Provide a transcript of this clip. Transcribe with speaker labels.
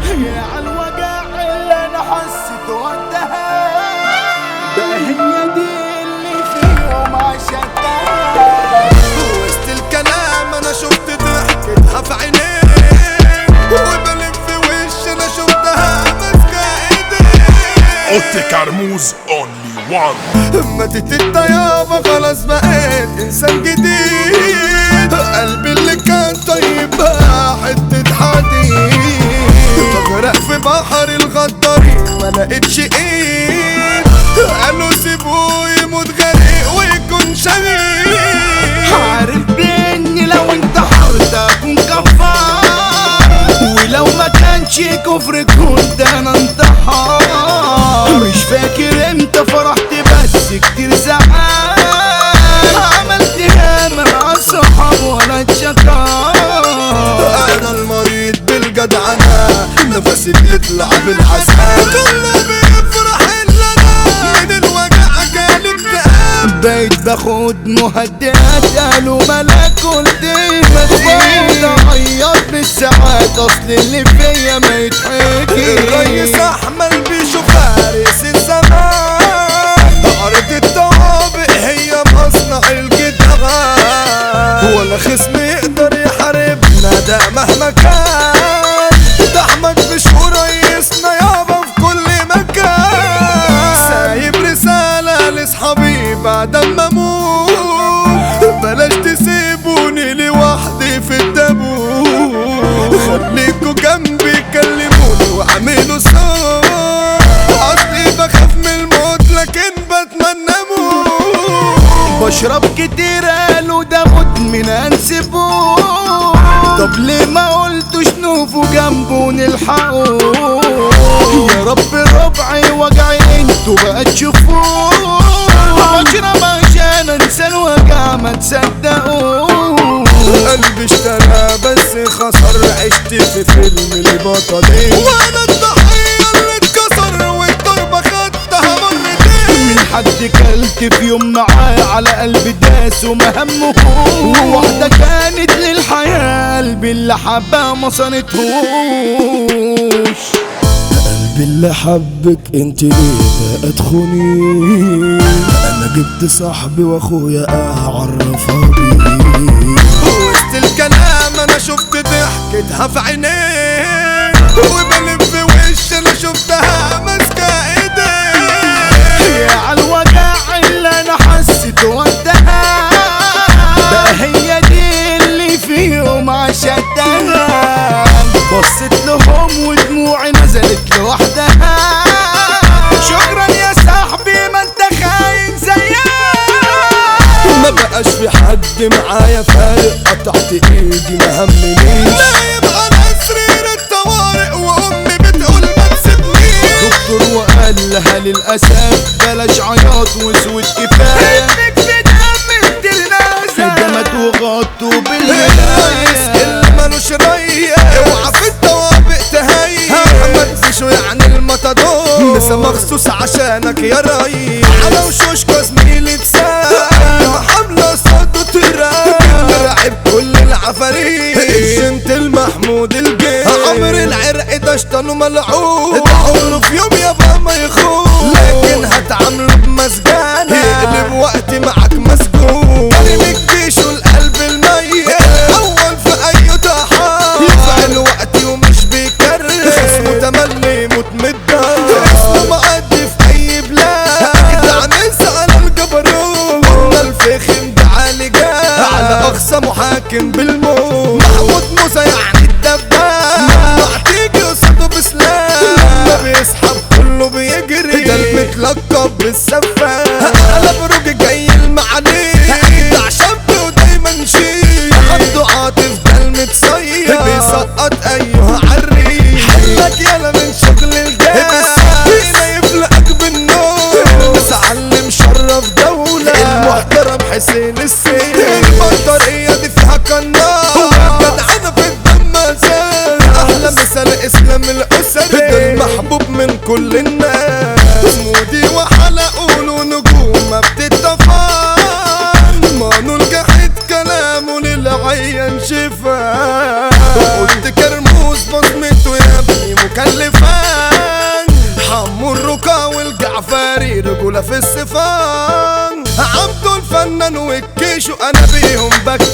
Speaker 1: يا عالوجع اللي انا حسيت وقتها ده هي دي اللي في يوم عشتها
Speaker 2: وسط الكلام انا شفت ضحكتها في عينيه وبلف في وش انا شفتها ماسكه ايديه
Speaker 3: اوتي كرموز اونلي وان
Speaker 2: ماتت انت يابا خلاص بقيت انسان جديد قلبي اللي كان طيب بقى حتة حديد بغرق في بحر الغدارين ما لقيتش ايد قالوا سيبوه يموت غريق ويكون شهيد
Speaker 1: عارف باني لو انت حرت اكون كفار ولو ما كانش كفر كنت انا انتحار مش فاكر امتى فرحت بس كتير زعل عملت ياما مع الصحاب ولا اتشكر
Speaker 2: انا المريض بالجدعنة نفسي بيطلع بالحسن كله بيفرح الا انا من الوجع جالي اكتئاب
Speaker 1: بقيت باخد مهدئات قالوا ملاك قلت مسيح عيط بالساعات اصل اللي فيا ما يتحكي
Speaker 2: الريس احمل بيشوف فارس الزمان ارض الطوابق هي مصنع الجدعان ولا خصم يقدر يحاربنا ده مهما كان ده احمد بشهور ريسنا يابا في كل مكان سايب رسالة لاصحابي بعد ما اموت بلاش تسيبوني لوحدي في التابوت خليكوا جنبي كلموني واعملوا صوت اصلي بخاف من الموت لكن بتمنى اموت
Speaker 1: بشرب كتير قالوا ده مدمن انسبوه طب ليه ما قلتوش نوفوا جنبه نلحقوه يا رب ربعي وجعي انتوا بقى تشوفوه اشرب عشان انسى الوجع ما تصدقوه
Speaker 2: قلبي اشترى بس خسر عشت في فيلم البطلين وانا الضحية اللي اتكسر والضربة خدتها مرتين
Speaker 1: من حد كلت في يوم معاه على قلبي داس وما همه واحدة كانت للحياة قلبي اللي حبها ما صنتهوش
Speaker 4: قلبي اللي حبك انت ليه بقى تخوني انا جبت صاحبي واخويا اعرفها بيه
Speaker 2: وسط الكلام انا شفت ضحكتها في عينيه وبلف في وش انا شفتها ماسكه ايديه
Speaker 1: يا عالوجع اللي انا حسيت وقتها ده هي دي اللي في يوم عشتها بصيت لهم ودموعي نزلت لوحدها شكرا يا صاحبي ما انت خاين زيها
Speaker 2: ما بقاش في حد معايا فارق قطعت ايدي ما همنيش لا يبقى انا سرير الطوارئ وامي بتقول ما تسيبنيش
Speaker 1: دكتور وقال لها للاسف بلاش عياط واسود كفايه جمد وغطوا
Speaker 2: الرئيس
Speaker 1: بالهدايا
Speaker 2: اللي مالوش ريا اوعى في الطوابق تهيا احمد فيشو يعني المطادور مسا مخصوص عشانك يا ريس على وشوشكو زميلي تسال حملة صد تراب مرعب كل العفاريت الجنت المحمود الجيل عمر العرق ده شطان وملعون ادعوا في يوم يابا ما يخون لكن هتعامله بمسجانة يقلب وقتي معاك مسجون كريم الجيش والقلب الميت اول في اي ضحى يفعل وقتي ومش بيكرر خصمه تملي موت متدار اسمه معدي في اي بلاد جدع ننسى على الجبروت قلنا الفخم ده عالي جاد على اقصى محاكم بالموت محمود موسى يعني الدباب ممنوع تيجي قصاده بسلاح لما بيسحب كله بيجري ده المتلقب بالسفاح انا بروج جاي المعالي ده شاب ودايما شيء عنده عاطف ده المتصير بيسقط ايها عريس حلك يلا من شغل الجاي هنا يفلقك بالنور المتعلم شرف دولة المحترم حسين السيد البطارية دي فيها قناة جدعانة في الدم زاد أحلى مثال إسلام الأسد ده المحبوب من كل الناس مودي وحلقه له نجوم ما بتتفان مانو الجحيد كلامه للعين شفاء قلت كرموز بصمته يا ابني مكلفان حمو الركا والجعفري رجولة في الصفان عبدو الفنان والكيشو انا بيهم بك